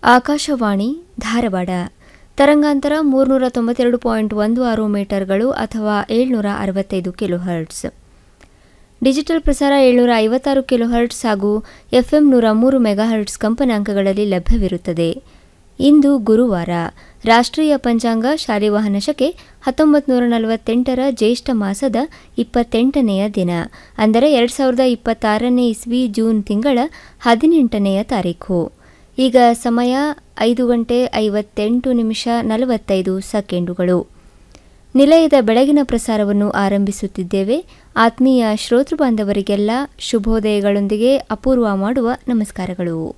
ಆಕಾಶವಾಣಿ ಧಾರವಾಡ ತರಂಗಾಂತರ ಮೂರುನೂರ ತೊಂಬತ್ತೆರಡು ಪಾಯಿಂಟ್ ಒಂದು ಆರು ಮೀಟರ್ಗಳು ಅಥವಾ ಏಳ್ನೂರ ಅರವತ್ತೈದು ಕಿಲೋ ಹರ್ಟ್ಸ್ ಡಿಜಿಟಲ್ ಪ್ರಸಾರ ಏಳ್ನೂರ ಐವತ್ತಾರು ಕಿಲೋ ಹರ್ಟ್ಸ್ ಹಾಗೂ ಎಫ್ಎಂ ನೂರ ಮೂರು ಮೆಗಾಹರ್ಟ್ಸ್ ಕಂಪನಾಂಕಗಳಲ್ಲಿ ಲಭ್ಯವಿರುತ್ತದೆ ಇಂದು ಗುರುವಾರ ರಾಷ್ಟ್ರೀಯ ಪಂಚಾಂಗ ಶಾಲಿವಾಹನ ಶಕೆ ಹತ್ತೊಂಬತ್ತು ನೂರ ನಲವತ್ತೆಂಟರ ಜ್ಯೇಷ್ಠ ಮಾಸದ ಇಪ್ಪತ್ತೆಂಟನೆಯ ದಿನ ಅಂದರೆ ಎರಡು ಸಾವಿರದ ಇಪ್ಪತ್ತಾರನೇ ಇಸ್ವಿ ಜೂನ್ ತಿಂಗಳ ಹದಿನೆಂಟನೆಯ ತಾರೀಖು ಈಗ ಸಮಯ ಐದು ಗಂಟೆ ಐವತ್ತೆಂಟು ನಿಮಿಷ ನಲವತ್ತೈದು ಸೆಕೆಂಡುಗಳು ನಿಲಯದ ಬೆಳಗಿನ ಪ್ರಸಾರವನ್ನು ಆರಂಭಿಸುತ್ತಿದ್ದೇವೆ ಆತ್ಮೀಯ ಶ್ರೋತೃ ಬಾಂಧವರಿಗೆಲ್ಲ ಶುಭೋದಯಗಳೊಂದಿಗೆ ಅಪೂರ್ವ ಮಾಡುವ ನಮಸ್ಕಾರಗಳು